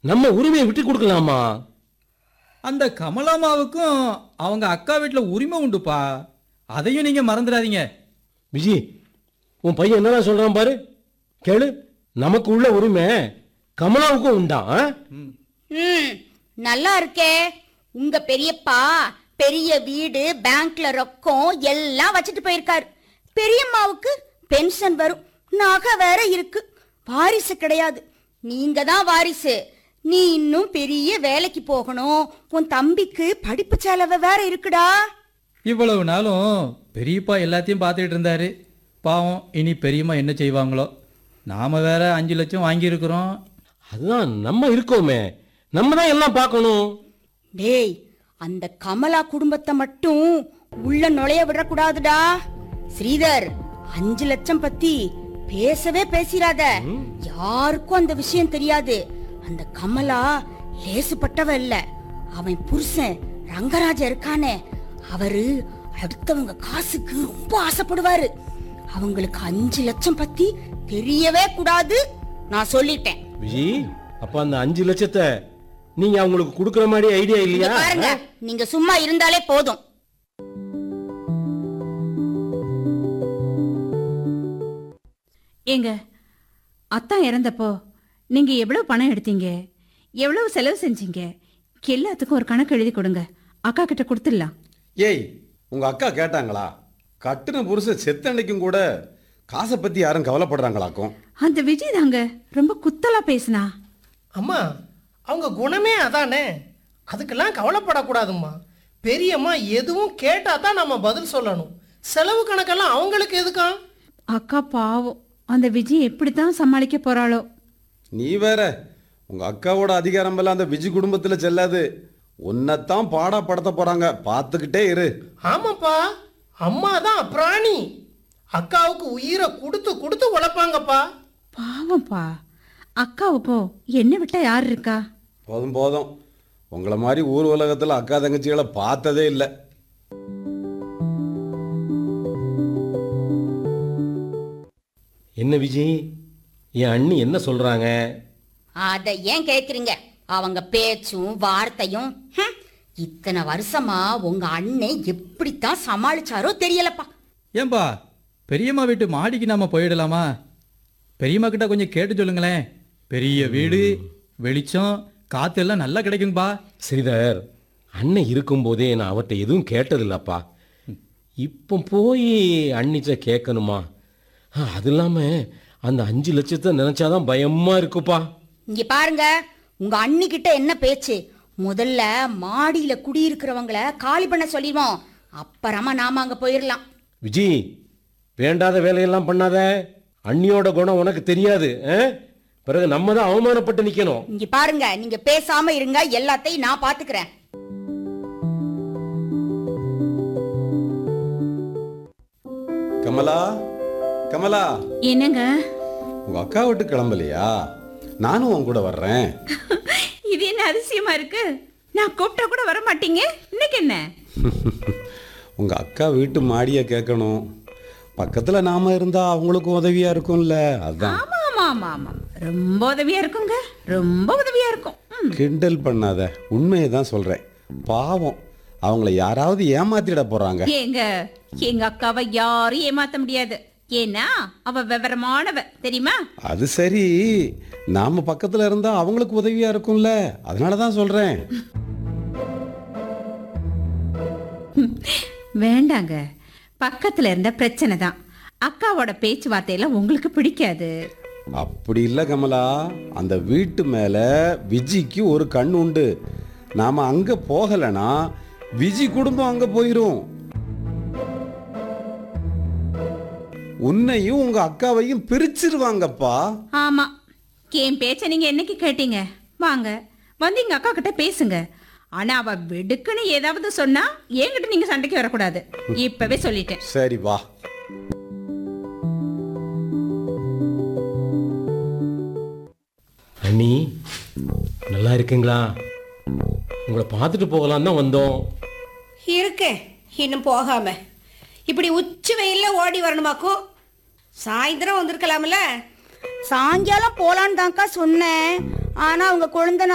நம்ம உரிமையை விட்டு கொடுக்கலாமா அந்த கமலாமாவுக்கும் அவங்க அக்கா வீட்டில் உரிமை உண்டுப்பா அதையும் நீங்க மறந்துடாதீங்க விஜி உன் பையன் என்னதான் சொல்றான் பாரு கேளு நமக்கு உள்ள உரிமை கமலாவுக்கும் உண்டான் ஆ? ம் நல்லா இருக்கே உங்க பெரியப்பா பெரிய வீடு பேங்க்ல ரொக்கம் எல்லாம் வச்சுட்டு போயிருக்காரு பெரியம்மாவுக்கு பென்ஷன் வரும் நகை வேற இருக்கு வாரிசு கிடையாது நீங்க தான் வாரிசு நீ இன்னும் பெரிய வேலைக்கு போகணும் உன் தம்பிக்கு படிப்பு செலவு வேற இருக்குடா இவ்வளவு நாளும் பெரியப்பா எல்லாத்தையும் பார்த்துட்டு இருந்தாரு பாவம் இனி பெரியம்மா என்ன செய்வாங்களோ நாம வேற அஞ்சு லட்சம் வாங்கியிருக்கிறோம் அதுதான் நம்ம இருக்கோமே நம்ம தான் எல்லாம் பார்க்கணும் டேய் அந்த கமலா குடும்பத்தை மட்டும் உள்ள நுழைய விடக்கூடாதுடா ஸ்ரீதர் அஞ்சு லட்சம் பத்தி பேசவே பேசிராத யாருக்கும் அந்த விஷயம் தெரியாது அந்த கமலா லேசுப்பட்டவ இல்ல அவன் புருஷன் ரங்கராஜ இருக்கானே அவரு அடுத்தவங்க காசுக்கு ரொம்ப ஆசைப்படுவாரு அவங்களுக்கு அஞ்சு லட்சம் பத்தி தெரியவே கூடாது நான் சொல்லிட்டேன் விஜி அப்ப அந்த அஞ்சு லட்சத்தை நீங்க அவங்களுக்கு கொடுக்குற மாதிரி ஐடியா இங்க இல்லையா பாருங்க நீங்க சும்மா இருந்தாலே போதும் ஏங்க அத்தான் இறந்தப்போ நீங்க எவ்வளவு பணம் எடுத்தீங்க எவ்வளவு செலவு செஞ்சீங்க எல்லாத்துக்கும் ஒரு கணக்கு எழுதி கொடுங்க அக்கா கிட்ட கொடுத்துடலாம் ஏய் உங்க அக்கா கேட்டாங்களா கட்டுன புருஷ செத்தன்னைக்கும் கூட காசை பத்தி யாரும் கவலைப்படுறாங்களாக்கும் அந்த விஜய் தாங்க ரொம்ப குத்தலா பேசினா அம்மா அவங்க குணமே அதானே அதுக்கெல்லாம் கவலைப்படக்கூடாதும்மா பெரியம்மா எதுவும் கேட்டா தான் நம்ம பதில் சொல்லணும் செலவு கணக்கெல்லாம் அவங்களுக்கு எதுக்கா அக்கா பாவம் அந்த விஜய் எப்படித்தான் சமாளிக்க போறாளோ நீ வேற உங்க அக்காவோட அதிகாரம் எல்லாம் அந்த விஜி குடும்பத்துல செல்லாது உன்னைத்தான் பாடா படுத்த போறாங்க பார்த்துக்கிட்டே இரு ஆமாப்பா அம்மா தான் பிராணி அக்காவுக்கு உயிரை கொடுத்து கொடுத்து உழைப்பாங்கப்பா பாவம்ப்பா அக்காவுக்கோ என்ன விட்டா யார் இருக்கா போதும் போதும் உங்களை மாதிரி ஊர் உலகத்துல அக்கா தங்கச்சிகளை பார்த்ததே இல்லை என்ன விஜய் என் அண்ணி என்ன சொல்றாங்க அத ஏன் கேக்குறீங்க அவங்க பேச்சும் வார்த்தையும் ஹம், இத்தனை வருஷமா உங்க அண்ணன் எப்படித்தான் சமாளிச்சாரோ தெரியலப்பா ஏன்பா பெரியம்மா வீட்டு மாடிக்கு நாம போயிடலாமா பெரியம்மா கிட்ட கொஞ்சம் கேட்டு சொல்லுங்களேன் பெரிய வீடு வெளிச்சம் காத்து எல்லாம் நல்லா கிடைக்கும்பா ஸ்ரீதர் அண்ணன் இருக்கும்போதே நான் அவர்கிட்ட எதுவும் கேட்டதில்லப்பா இப்போ போய் அண்ணிட்ட கேட்கணுமா ஆ, அது இல்லாம அந்த அஞ்சு லட்சத்தை நினைச்சாதான் பயமா இருக்குப்பா இங்க பாருங்க உங்க அண்ணி கிட்ட என்ன பேச்சு முதல்ல மாடியில குடியிருக்கிறவங்கள காலி பண்ண சொல்லிடுவோம் அப்புறமா நாம அங்க போயிடலாம் விஜி வேண்டாத வேலையெல்லாம் பண்ணாத அண்ணியோட குணம் உனக்கு தெரியாது ஆ? பிறகு நம்ம தான் அவமானப்பட்டு நிக்கணும் இங்க பாருங்க நீங்க பேசாம இருங்க எல்லாத்தையும் நான் பாத்துக்கிறேன் கமலா கமலா என்னங்க உங்க அக்கா விட்டு கிளம்பலையா நானும் உன் கூட வர்றேன் இது என்ன அதிசயமா இருக்கு நான் கூப்பிட்டா கூட வர மாட்டீங்க இன்னைக்கு என்ன உங்க அக்கா வீட்டு மாடியை கேட்கணும் பக்கத்துல நாம இருந்தா அவங்களுக்கும் உதவியா இருக்கும்ல அதான் ஆமா ஆமா ஆமா ஆமா ரொம்ப உதவியா இருக்குங்க ரொம்ப உதவியா இருக்கும் ம். கிண்டல் பண்ணாத உண்மையை தான் சொல்றேன் பாவம் அவங்கள யாராவது ஏமாத்திட போறாங்க ஏங்க எங்க அக்காவை யாரும் ஏமாத்த முடியாது ஏன்னா அவ விவரமானவ தெரியுமா அது சரி நாம பக்கத்துல இருந்தா அவங்களுக்கு உதவியா இருக்கும்ல அதனால தான் சொல்றேன் வேண்டாங்க பக்கத்துல இருந்த பிரச்சனை தான் அக்காவோட பேச்சுவார்த்தையெல்லாம் உங்களுக்கு பிடிக்காது அப்படி இல்லை கமலா அந்த வீட்டு மேல விஜிக்கு ஒரு கண் உண்டு நாம அங்க போகலைன்னா விஜி குடும்பம் அங்க போயிரும் உன்னையும் உங்க அக்காவையும் பிரிச்சிருவாங்கப்பா ஆமா என் பேச்ச நீங்க என்னைக்கு கேட்டீங்க வாங்க வந்து எங்க அக்கா கிட்ட பேசுங்க ஆனா அவ வெடுக்குன்னு ஏதாவது சொன்னா என்கிட்ட நீங்க சண்டைக்கு வரக்கூடாது இப்பவே சொல்லிட்டேன் சரி வா அண்ணி நல்லா இருக்கீங்களா உங்களை பார்த்துட்டு போகலாம் தான் வந்தோம் இருக்கேன் இன்னும் போகாம இப்படி உச்சி வெயில்ல ஓடி வரணுமாக்கும் சாயந்தரம் வந்திருக்கலாம்ல சாயங்காலம் போலான்னு தான்க்கா சொன்னேன் ஆனா அவங்க குழந்தை